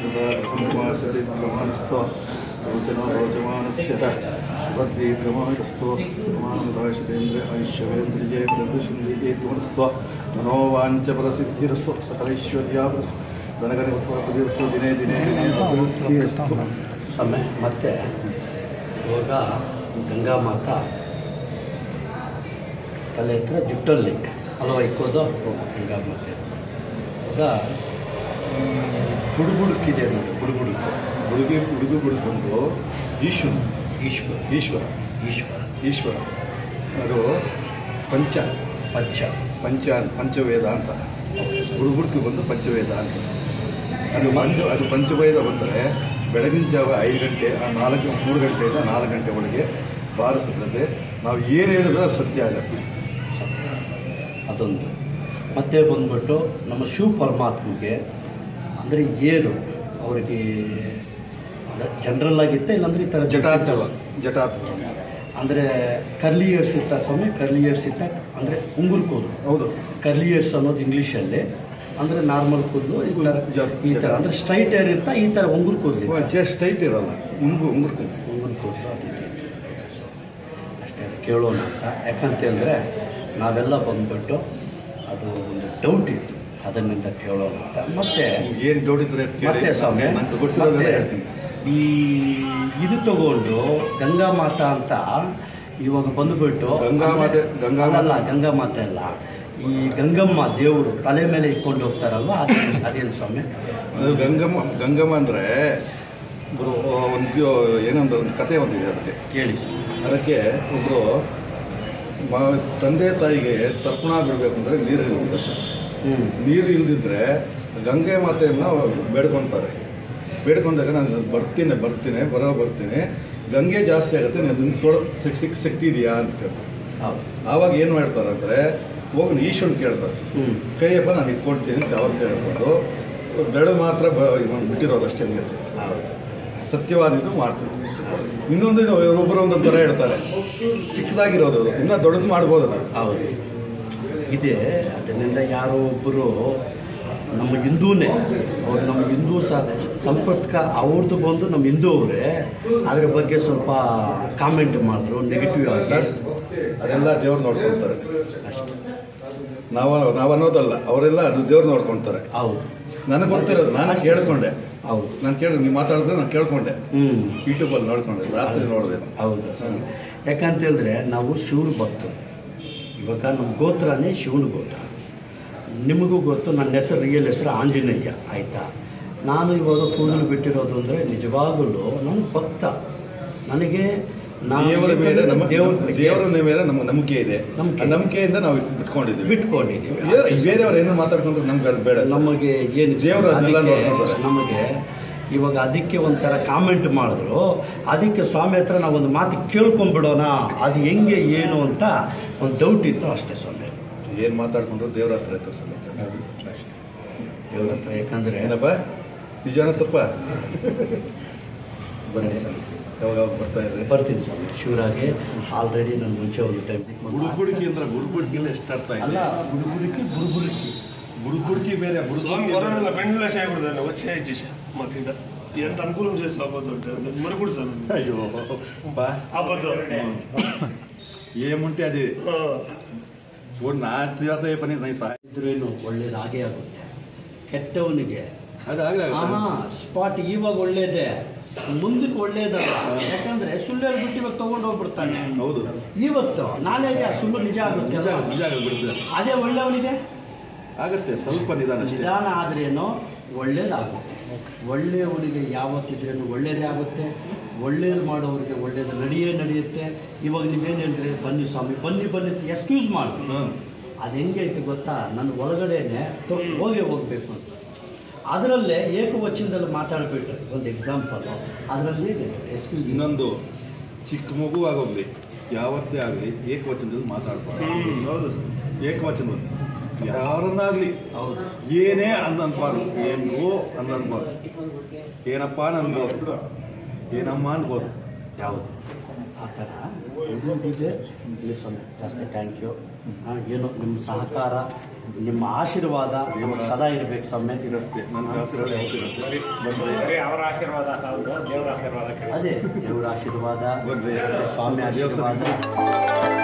यदा प्रसन्नमासति प्रमाणस्थो रोचनो रोचमानस्य शुभद्वीक्रमाणस्थो प्रमाणदायशतेन्द्र ऐश्वर्येन्द्रिये प्रदर्शनीयेतुमनस्थो मनोवाञ्चपदसिद्धिरस्तु सकलैश्वर्या ಧನಗಣಪತಿರಸ್ತು ದಿನೇ ದಿನೇ ದಿನೇ ಅಭಿವೃದ್ಧಿರಸ್ತು ಸಮಯ ಮತ್ತು ಇವಾಗ ಗಂಗಾ ಮಾತಾ ತಲೆ ಹತ್ರ ಜುಟ್ಟಲ್ಲಿ ಹಲವ ಇಕ್ಕೋದು ಗಂಗಾ ಮಾತೆ ಇವಾಗ ಬುಡುಬುಡುಕಿದೆ ನೋಡಿ ಬುಡುಬುಡುಕು ಹುಡುಗಿ ಹುಡುಗ ಬಿಡ್ಕೊಂಡು ಈಶ್ವರ ಈಶ್ವರ ಈಶ್ವರ ಈಶ್ವರ ಈಶ್ವರ ಅದು ಪಂಚ ಪಂಚ ಪಂಚ ಪಂಚವೇದ ಅಂತ ಹುಡುಗುಡ್ಕಿ ಬಂದು ಪಂಚವೇದ ಅಂತ ಅದು ಪಂಚ ಅದು ಪಂಚವೇದ ಬಂದರೆ ಬೆಳಗಿನ ಜಾವ ಐದು ಗಂಟೆ ಆ ನಾಲ್ಕು ಮೂರು ಗಂಟೆಯಿಂದ ನಾಲ್ಕು ಗಂಟೆ ಒಳಗೆ ಬಾರಿಸಿದ್ರೆ ನಾವು ಏನು ಹೇಳಿದ್ರೆ ಅದು ಸತ್ಯ ಆಗತ್ತೆ ಅದೊಂದು ಮತ್ತೆ ಬಂದ್ಬಿಟ್ಟು ನಮ್ಮ ಶಿವ ಪರಮಾತ್ಮಗೆ ಅಂದರೆ ಏನು ಅವರಿಗೆ ಜನರಲ್ ಆಗಿತ್ತ ಇಲ್ಲಾಂದ್ರೆ ಈ ಥರ ಜಟಾತ್ವ ಜಟಾತ್ವ ಅಂದರೆ ಕರ್ಲಿ ಇಯರ್ಸ್ ಇತ್ತ ಸ್ವಾಮಿ ಕರ್ಲಿ ಇಯರ್ಸ್ ಇತ್ತ ಅಂದರೆ ಉಂಗುರು ಕೂದಲು ಹೌದು ಕರ್ಲಿ ಇಯರ್ಸ್ ಅನ್ನೋದು ಇಂಗ್ಲೀಷಲ್ಲಿ ಅಂದರೆ ನಾರ್ಮಲ್ ಕೂದಲು ಈ ಥರ ಜ- ಈ ಥರ ಅಂದರೆ ಸ್ಟ್ರೈಟ್ ಹೇರ್ ಇರ್ತಾ ಈ ಥರ ಉಂಗುರು ಕೂದಲು ಜಸ್ಟ್ ಟೈಟ್ ಇರಲ್ಲ ಉಂಗು ಉಂಗುರ್ತೀನಿ ಉಂಗುರು ಕೂದಲು ಅದು ಇದು ಇತ್ತು. ಅಷ್ಟೇ ಅದು ಕೇಳೋಣ ಅಂತ ಯಾಕಂತೇಳಿದ್ರೆ ನಾವೆಲ್ಲ ಬಂದ್ಬಿಟ್ಟು ಅದು ಒಂದು ಡೌಟ್ ಇತ್ತು ಅದನ್ನಿಂದ ಕೇಳೋಣ ಅಂತ ಮತ್ತೆ ಏನು ಡೌಟ್ ಇದ್ರೆ ಮತ್ತೆ ಸ್ವಾಮಿ ನಂಗೆ ಗೊತ್ತಿರೋದೆಲ್ಲ ಮತ್ತೆ ಹೇಳ್ತೀನಿ ಈ ಇದು ತಗೊಂಡು ಗಂಗಾ ಮಾತಾ ಅಂತ ಇವಾಗ ಬಂದುಬಿಟ್ಟು ಗಂಗಾ ಮಾತೆ ಗಂಗಾ ಅಲ್ಲ ಮಾತೆ ಗಂಗಾ ಮಾತೆ ಅಲ್ಲ ಈ ಗಂಗಮ್ಮ ದೇವರು ತಲೆ ಮೇಲೆ ಇಟ್ಕೊಂಡು ಹೋಗ್ತಾರಲ್ವ ಅದೇನು ಅದೇನು ಸ್ವಾಮಿ ಅದು ಗಂಗಮ್ಮ ಗಂಗಮ್ಮ ಅಂದರೆ ಒಬ್ಬರು ಒಂದು ಏನೊಂದು ಒಂದು ಕತೆ ಒಂದಿದೆ ಅದಕ್ಕೆ ಹೇಳಿ ಸ್ವಾಮಿ ಅದಕ್ಕೆ ಒಬ್ಬರು ಮ ತಂದೆ ತಾಯಿಗೆ ತರ್ಪಣ ಬಿಡಬೇಕು ಅಂದರೆ ನೀರು ಇರಬೇಕು ಹ್ಞೂ ನೀರು ಇಲ್ದಿದ್ರೆ ಗಂಗೆ ಮಾತೆಯನ್ನು ಬೇಡ್ಕೊತಾರೆ ಬೇಡ್ಕೊಂಡಾಗ ನಾನು ಬರ್ತೀನಿ ಬರ್ತೀನಿ ಬರೋ ಬರ್ತೀನಿ ಗಂಗೆ ಜಾಸ್ತಿ ಆಗುತ್ತೆ ನಿನ್ನ ತೊಡ ಶಕ್ತಿ ಶಕ್ತಿ ಇದೆಯಾ ಅಂತ ಕೇಳ್ತಾರೆ ಹೌದು ಆವಾಗ ಏನು ಮಾಡ್ತಾರೆ ಅಂದರೆ ಹೋಗಿ ಈಶ್ವರನ್ ಕೇಳ್ತಾರೆ ಹ್ಞೂ ಕೈಯಪ್ಪ ನಾನು ಇಟ್ಕೊಡ್ತೀನಿ ಅಂತ ಅವ್ರು ಕೇಳ್ಕೊಂಡು ಬೆಳೆದು ಮಾತ್ರ ಬ ಇವ್ನು ಬಿಟ್ಟಿರೋದು ಅಷ್ಟೇ ನೀರು ಹೌದು ಸತ್ಯವಾದಿದ್ದು ಮಾಡ್ತೀವಿ ಇನ್ನೊಂದು ಇದು ಒಬ್ಬರು ಒಂದೊಂದು ಥರ ಹೇಳ್ತಾರೆ ಚಿಕ್ಕದಾಗಿರೋದು ಅದು. ಇನ್ನೂ ದೊಡ್ಡದು ಮಾಡ್ಬೋದು ಅದು ಹೌದು ಇದೆ ಅದರಿಂದ ಯಾರೋ ಒಬ್ಬರು ನಮ್ಮ ಹಿಂದೂನೇ ಅವ್ರು ನಮ್ಮ ಹಿಂದೂ ಸ ಸಂಪರ್ಕ ಅವ್ರದ್ದು ಬಂದು ನಮ್ಮ ಹಿಂದೂ ಅವರೇ ಅದ್ರ ಬಗ್ಗೆ ಸ್ವಲ್ಪ ಕಾಮೆಂಟ್ ಮಾಡಿದ್ರು ನೆಗೆಟಿವ್ ಆಗಿ ಸರ್ ಅದೆಲ್ಲ ದೇವ್ರು ನೋಡ್ಕೊಳ್ತಾರೆ ಅಷ್ಟೇ ನಾವು ನಾವು ಅನ್ನೋದಲ್ಲ ಅವರೆಲ್ಲ ಅದು ದೇವ್ರು ನೋಡ್ಕೊಳ್ತಾರೆ ಹೌದು ನನಗೆ ಗೊತ್ತಿರೋದು ನಾನು ಕೇಳ್ಕೊಂಡೆ ಹೌದು ನಾನು ಕೇಳಿದ್ರೆ ನೀವು ಮಾತಾಡಿದ್ರೆ ನಾನು ಕೇಳ್ಕೊಂಡೆ ಹ್ಞೂ ಯೂಟ್ಯೂಬಲ್ಲಿ ನೋಡ್ಕೊಂಡೆ ರಾತ್ರಿ ನೋಡಿದೆ ಹೌದು ಸರ್ ಯಾಕಂತ ಹೇಳಿದ್ರೆ ನಾವು ಶಿವನ ಭಕ್ತರು ಇವಾಗ ನಮ್ಮ ಗೋತ್ರನೇ ಶಿವನ ಗೋತ್ರ ನಿಮಗೂ ಗೊತ್ತು ನನ್ನ ಹೆಸರು ರಿಯಲ್ ಹೆಸರು ಆಂಜನೇಯ ಆಯಿತಾ ನಾನು ಇವಾಗ ಕೂದಲು ಬಿಟ್ಟಿರೋದು ಅಂದರೆ ನಿಜವಾಗಲೂ ನನ್ನ ಭಕ್ತ ನನಗೆ ನಾನು ದೇವರ ಮೇಲೆ ನಮ್ಮ ದೇವ್ರ ದೇವರ ಮೇಲೆ ನಮ್ಮ ನಂಬಿಕೆ ಇದೆ ನಂಬಿಕೆ. ಆ ನಂಬಿಕೆಯಿಂದ ನಾವು ಬಿಟ್ಕೊಂಡಿದ್ದೀವಿ ಬಿಟ್ಕೊಂಡಿದ್ದೀವಿ ಬೇರೆ- ಬೇರೆಯವ್ರು ಏನು ಮಾತಾಡ್ಕೊಂಡ್ರೆ ನಮ್ಗೆ ಅದು ಬೇಡ ಸರ್. ನಮಗೆ ಏನು ದೇವ್ರು ಅದನ್ನೆಲ್ಲ ಅದಕ್ಕೆ ನೋಡ್ಕೊತಾರೆ. ನಮಗೆ ಇವಾಗ ಅದಕ್ಕೆ ಒಂಥರ ಕಾಮೆಂಟ್ ಮಾಡಿದ್ರು ಅದಕ್ಕೆ ಸ್ವಾಮಿ ಹತ್ರ ನಾವು ಒಂದು ಮಾತು ಕೇಳ್ಕೊಂಬಿಡೋಣ ಅದು ಹೆಂಗೆ ಏನು ಅಂತ ಒಂದು ಡೌಟ್ ಇತ್ತು ಅಷ್ಟೇ ಸ್ವಾಮಿ ಏನು ಮಾತಾಡ್ಕೊಂಡ್ರು ದೇವ್ರ ಹತ್ರ ಇತ್ತು ಸರ್ ದೇವ್ರ ಹತ್ರ ಯಾಕಂದರೆ ಏನಪ್ಪ ನಿಜಾನ ತಪ್ಪ ಬನ್ನಿ ಸ್ವಾಮಿ ಯಾವಾಗ ಯಾವಾಗ ಬರ್ತಾ ಇದೆ ಬರ್ತೀನಿ ಸ್ವಾಮಿ ಶಿವರಾಗೆ ಆಲ್ರೆಡಿ ನಾನು ಮುಂಚೆ ಒಂದು ಟೈಮ್ ಬುಡುಬುಡುಕಿ ಅಂದ್ರೆ ಬುಡುಬುಡುಕಿಲ್ಲ ಎಷ್ಟು ಅರ್ಥ ಅಲ್ಲ ಇದೆ ಬುಡುಬುಡುಕಿ ಬುಡುಬುಡುಕಿ బుడుగుడికి వేరే స్వామి బుడుగుడికి వరాల పెండ్ల చేయకూడదు వచ్చే చేసా మాకు ఇంత ఎంత అనుకూలం చేస్తే అబద్ధం మరి కూడా సార్ అయ్యో బా అబద్ధం ఏముంటే అది ఓ నా చేత ఏ పని నై సాయ ಇದ್ರೇನು ಒಳ್ಳೇದಾಗೇ ಆಗುತ್ತೆ ಕೆಟ್ಟವನಿಗೆ అది ಆಗಲೇ ಸ್ಪಾಟ್ ಇವಾಗ ಒಳ್ಳೇದೇ ಮುಂದಕ್ಕೆ ಒಳ್ಳೇದಲ್ಲ ಯಾಕಂದ್ರೆ ಸುಳ್ಳು ಹೇಳ್ಬಿಟ್ಟು ಇವಾಗ ತಗೊಂಡು ಹೋಗ್ಬಿಡ್ತಾನೆ ಹೌದು ಇವತ್ತು ನಾಳೆಗೆ ಆ ಸುಳ್ಳು ನಿಜ ಆಗುತ್ತೆ ನಿಜ ಅಲ್ವಾ? ನಿಜ ಆಗಿಬಿಡುತ್ತೆ ಅದೇ ಒಳ್ಳೆಯವನಿಗೆ ಆಗತ್ತೆ ಸ್ವಲ್ಪ ನಿಧಾನ ಅಷ್ಟೇ ನಿಧಾನ ಆದ್ರೇನು ಒಳ್ಳೇದಾಗುತ್ತೆ ಒಳ್ಳೆಯವನಿಗೆ ಯಾವತ್ತಿದ್ರೇನು ಒಳ್ಳೇದೇ ಆಗುತ್ತೆ ಒಳ್ಳೇದು ಮಾಡೋರಿಗೆ ಒಳ್ಳೇದು ನಡೆಯೇ ನಡೆಯುತ್ತೆ ಇವಾಗ ನೀವೇನು ಹೇಳಿದ್ರಿ ಬನ್ನಿ ಸ್ವಾಮಿ ಬನ್ನಿ ಬನ್ನಿ ಅಂತ ಎಕ್ಸ್ಕ್ಯೂಸ್ ಮಾಡ್ತೀವಿ ಹ್ಮ್. ಅದು ಹೆಂಗೆ ಐತೆ ಗೊತ್ತಾ ನನ್ನ ಒಳಗಡೆನೆ ತೊ- ಹೋಗೇ ಹೋಗ್ಬೇಕು ಅಂತ ಅದರಲ್ಲೇ ಏಕವಚನದಲ್ಲಿ ಮಾತಾಡ್ಬಿಟ್ರೆ ಒಂದು ಎಕ್ಸಾಂಪಲ್ ಅದರಲ್ಲಿ ಎಕ್ಸ್ಕ್ಯೂಸ್ ಇನ್ನೊಂದು ಚಿಕ್ಕ ಮಗು ಆಗೋಗ್ಲಿ ಯಾವತ್ತೇ ಆಗಲಿ ಏಕವಚನದಲ್ಲಿ ಮಾತಾಡ್ಬಾರ್ದು ಹೌದು ಏಕವಚನ ಯಾರನ್ನಾಗ್ಲಿ ಹೌದು ಏನೇ ಅನ್ನನ್ಬಾರ್ದು ಏನೋ ಅನ್ನನ್ಬಾರ್ದು ಏನಪ್ಪ ಅನ್ಬೋದು ಏನಮ್ಮ ಅನ್ಬೋದು ಯಾವುದು ಆ ಥರ ಇದೊಂದಿದೆ ಇಲ್ಲಿ ಸ್ವಾಮಿ ಜಾಸ್ತಿ ಥ್ಯಾಂಕ್ ಯು ಏನೋ ನಿಮ್ಮ ಸಹಕಾರ ನಿಮ್ಮ ಆಶೀರ್ವಾದ ನಮಗೆ ಸದಾ ಇರಬೇಕು ಸ್ವಾಮಿ ಇರುತ್ತೆ ನನ್ನ ಆಶೀರ್ವಾದ ಯಾವತ್ತಿರುತ್ತೆ ಬಂದರೆ ಬರೀ ಅವರ ಆಶೀರ್ವಾದ ಹೌದು ದೇವರ ಆಶೀರ್ವಾದ ಕೇಳಿ ಅದೇ ದೇವರ ಆಶೀರ್ವಾದ ಬಂದ್ರೆ ಸ್ವಾಮಿ ದೇವಸ್ಥಾನಕ್ಕೆ ಆಶೀರ್ವಾದ